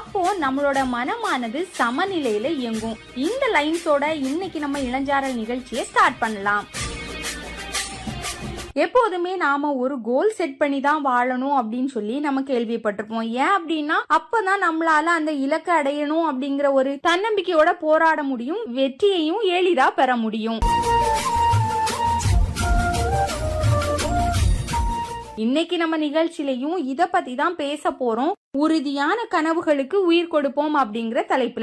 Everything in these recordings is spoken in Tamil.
அப்போ நம்மளோட மனமானது சமநிலையில இயங்கும் இந்த லைன்ஸோட இன்னைக்கு நம்ம இளஞ்சாரல் நிகழ்ச்சியை ஸ்டார்ட் பண்ணலாம் எப்போதுமே நாம ஒரு கோல் செட் பண்ணி தான் வாழணும் அப்படின்னு சொல்லி நம்ம கேள்விப்பட்டிருப்போம் ஏன் அப்படின்னா அப்பதான் நம்மளால அந்த இலக்கை அடையணும் அப்படிங்கிற ஒரு தன்னம்பிக்கையோட போராட முடியும் வெற்றியையும் எளிதா பெற முடியும் இன்னைக்கு நம்ம நிகழ்ச்சியிலையும் இத பத்தி தான் பேச போறோம் உறுதியான கனவுகளுக்கு உயிர் கொடுப்போம் அப்படிங்கிற தலைப்புல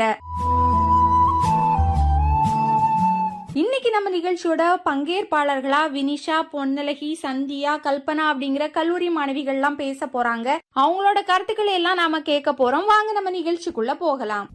இன்னைக்கு நம்ம நிகழ்ச்சியோட பங்கேற்பாளர்களா வினிஷா பொன்னலகி சந்தியா கல்பனா அப்படிங்கிற கல்லூரி மாணவிகள்லாம் பேச போறாங்க அவங்களோட கருத்துக்களை எல்லாம் நாம கேட்க போறோம் வாங்க நம்ம நிகழ்ச்சிக்குள்ள போகலாம்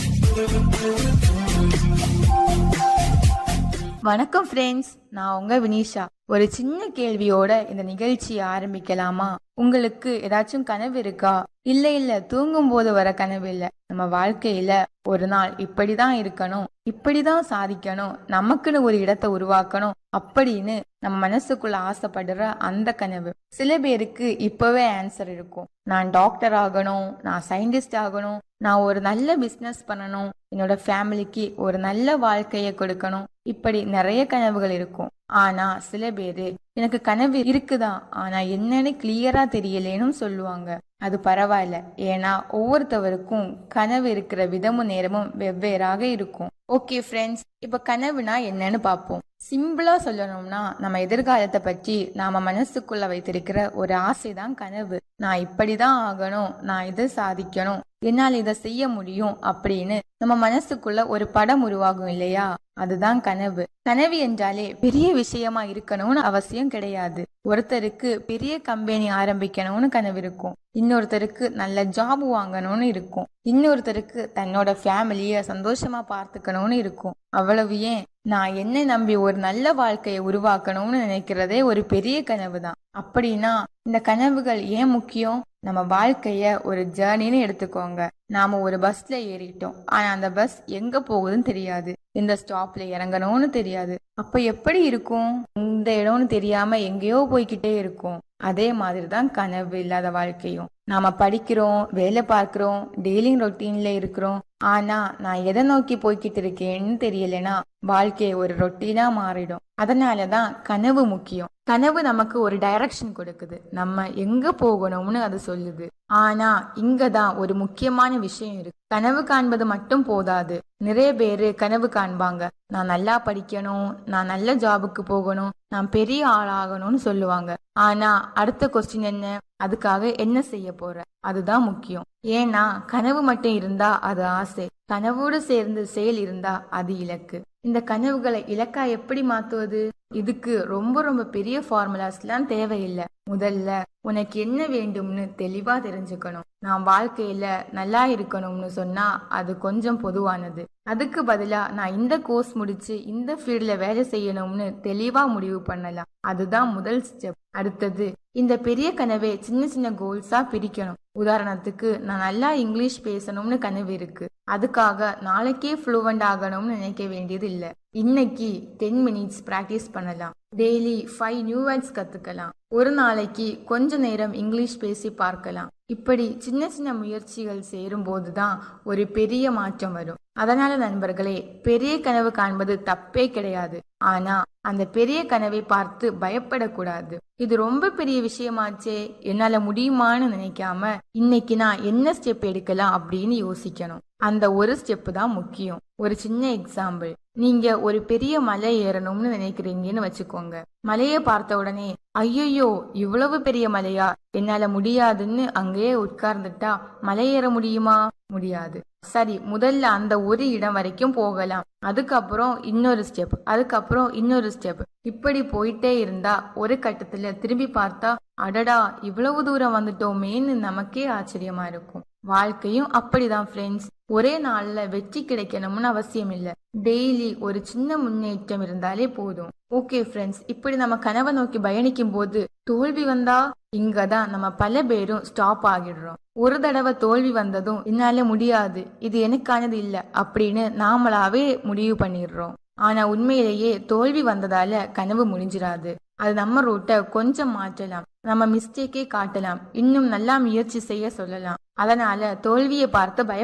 வணக்கம் ஃப்ரெண்ட்ஸ் நான் உங்க வினிஷா ஒரு சின்ன கேள்வியோட இந்த நிகழ்ச்சியை ஆரம்பிக்கலாமா உங்களுக்கு ஏதாச்சும் கனவு இருக்கா இல்ல இல்ல தூங்கும் போது வர கனவு இல்ல நம்ம வாழ்க்கையில ஒரு நாள் இப்படிதான் இருக்கணும் இப்படிதான் சாதிக்கணும் நமக்குன்னு ஒரு இடத்தை உருவாக்கணும் அப்படின்னு நம்ம மனசுக்குள்ள ஆசைப்படுற அந்த கனவு சில பேருக்கு இப்பவே ஆன்சர் இருக்கும் நான் டாக்டர் ஆகணும் நான் சயின்டிஸ்ட் ஆகணும் நான் ஒரு நல்ல பிசினஸ் பண்ணணும் என்னோட ஃபேமிலிக்கு ஒரு நல்ல வாழ்க்கையை கொடுக்கணும் இப்படி நிறைய கனவுகள் இருக்கும் ஆனா சில பேரு எனக்கு கனவு இருக்குதா ஆனா என்னன்னு கிளியரா தெரியலேன்னு சொல்லுவாங்க அது பரவாயில்ல ஏன்னா ஒவ்வொருத்தவருக்கும் கனவு இருக்கிற விதமும் நேரமும் வெவ்வேறாக இருக்கும் ஓகே ஃப்ரெண்ட்ஸ் இப்ப கனவுனா என்னன்னு பார்ப்போம் சிம்பிளா சொல்லணும்னா நம்ம எதிர்காலத்தை பற்றி நாம மனசுக்குள்ள வைத்திருக்கிற ஒரு ஆசைதான் கனவு நான் இப்படிதான் ஆகணும் நான் இதை சாதிக்கணும் என்னால் இதை செய்ய முடியும் அப்படின்னு நம்ம மனசுக்குள்ள ஒரு படம் உருவாகும் இல்லையா அதுதான் கனவு கனவு என்றாலே பெரிய விஷயமா இருக்கணும்னு அவசியம் கிடையாது ஒருத்தருக்கு பெரிய கம்பெனி ஆரம்பிக்கணும்னு கனவு இருக்கும் இன்னொருத்தருக்கு நல்ல ஜாப் வாங்கணும்னு இருக்கும் இன்னொருத்தருக்கு தன்னோட ஃபேமிலிய சந்தோஷமா பார்த்துக்கணும்னு இருக்கும் அவ்வளவு ஏன் நான் என்ன நம்பி ஒரு நல்ல வாழ்க்கையை உருவாக்கணும்னு நினைக்கிறதே ஒரு பெரிய கனவு தான் அப்படின்னா இந்த கனவுகள் ஏன் முக்கியம் நம்ம வாழ்க்கைய ஒரு ஜேர்னின்னு எடுத்துக்கோங்க நாம ஒரு பஸ்ல ஏறிட்டோம் ஆனா அந்த பஸ் எங்க போகுதுன்னு தெரியாது எந்த ஸ்டாப்ல இறங்கணும்னு தெரியாது அப்ப எப்படி இருக்கும் இந்த இடம்னு தெரியாம எங்கேயோ போய்கிட்டே இருக்கும் அதே மாதிரி தான் கனவு இல்லாத வாழ்க்கையும் நாம படிக்கிறோம் வேலை பார்க்கிறோம் டெய்லி ரொட்டீன்ல இருக்கிறோம் ஆனா நான் எதை நோக்கி போய்கிட்டு இருக்கேன்னு தெரியலனா வாழ்க்கை ஒரு ரொட்டீனா மாறிடும் அதனாலதான் கனவு முக்கியம் கனவு நமக்கு ஒரு டைரக்ஷன் கொடுக்குது நம்ம எங்க போகணும்னு அது சொல்லுது ஆனா இங்கதான் ஒரு முக்கியமான விஷயம் இருக்கு கனவு காண்பது மட்டும் போதாது நிறைய பேரு கனவு காண்பாங்க நான் நல்லா படிக்கணும் நான் நல்ல ஜாபுக்கு போகணும் நான் பெரிய ஆளாகணும்னு சொல்லுவாங்க ஆனா அடுத்த கொஸ்டின் என்ன அதுக்காக என்ன செய்ய போற அதுதான் முக்கியம் ஏன்னா கனவு மட்டும் இருந்தா அது ஆசை கனவோடு சேர்ந்து செயல் இருந்தா அது இலக்கு இந்த கனவுகளை இலக்கா எப்படி மாத்துவது இதுக்கு ரொம்ப ரொம்ப பெரிய ஃபார்முலாஸ் எல்லாம் தேவையில்லை முதல்ல உனக்கு என்ன வேண்டும்னு தெளிவா தெரிஞ்சுக்கணும் நான் வாழ்க்கையில நல்லா இருக்கணும்னு சொன்னா அது கொஞ்சம் பொதுவானது அதுக்கு பதிலா நான் இந்த கோர்ஸ் முடிச்சு இந்த ஃபீல்ட்ல வேலை செய்யணும்னு தெளிவா முடிவு பண்ணலாம் அதுதான் முதல் ஸ்டெப் அடுத்தது இந்த பெரிய கனவை சின்ன சின்ன கோல்ஸா பிரிக்கணும் உதாரணத்துக்கு நான் நல்லா இங்கிலீஷ் பேசணும்னு கனவு இருக்கு அதுக்காக நாளைக்கே ஃப்ளூவெண்ட் ஆகணும்னு நினைக்க வேண்டியது இல்ல இன்னைக்கு டென் மினிட்ஸ் பிராக்டிஸ் பண்ணலாம் டெய்லி ஃபைவ் நியூ வேர்ட்ஸ் கத்துக்கலாம் ஒரு நாளைக்கு கொஞ்ச நேரம் இங்கிலீஷ் பேசி பார்க்கலாம் இப்படி சின்ன சின்ன முயற்சிகள் சேரும் போதுதான் ஒரு பெரிய மாற்றம் வரும் அதனால நண்பர்களே பெரிய கனவு காண்பது தப்பே கிடையாது ஆனா அந்த பெரிய கனவை பார்த்து பயப்படக்கூடாது இது ரொம்ப பெரிய விஷயமாச்சே என்னால முடியுமான்னு நினைக்காம இன்னைக்கு நான் என்ன ஸ்டெப் எடுக்கலாம் அப்படின்னு யோசிக்கணும் அந்த ஒரு ஸ்டெப் தான் முக்கியம் ஒரு சின்ன எக்ஸாம்பிள் நீங்க ஒரு பெரிய மலை ஏறணும்னு நினைக்கிறீங்கன்னு வச்சுக்கோங்க மலையை பார்த்த உடனே ஐயோ இவ்வளவு பெரிய மலையா என்னால முடியாதுன்னு அங்கேயே உட்கார்ந்துட்டா மலை ஏற முடியுமா முடியாது சரி முதல்ல அந்த ஒரு இடம் வரைக்கும் போகலாம் அதுக்கப்புறம் இன்னொரு ஸ்டெப் அதுக்கப்புறம் இன்னொரு ஸ்டெப் இப்படி போயிட்டே இருந்தா ஒரு கட்டத்துல திரும்பி பார்த்தா அடடா இவ்வளவு தூரம் வந்துட்டோமேன்னு நமக்கே ஆச்சரியமா இருக்கும் வாழ்க்கையும் அப்படிதான் ஃப்ரெண்ட்ஸ் ஒரே நாள்ல வெற்றி கிடைக்கணும்னு அவசியம் இல்ல டெய்லி ஒரு சின்ன முன்னேற்றம் இருந்தாலே போதும் ஓகே ஃப்ரெண்ட்ஸ் இப்படி நம்ம கனவை நோக்கி பயணிக்கும் போது தோல்வி வந்தா இங்கதான் நம்ம பல பேரும் ஸ்டாப் ஆகிடுறோம் ஒரு தடவை தோல்வி வந்ததும் என்னால முடியாது இது எனக்கானது இல்ல அப்படின்னு நாமளாவே முடிவு பண்ணிடுறோம் ஆனா உண்மையிலேயே தோல்வி வந்ததால கனவு முடிஞ்சிராது அது நம்ம ரூட்டை கொஞ்சம் மாற்றலாம் நம்ம மிஸ்டேக்கே காட்டலாம் இன்னும் நல்லா முயற்சி செய்ய சொல்லலாம் அதனால தோல்வியை பார்த்து பய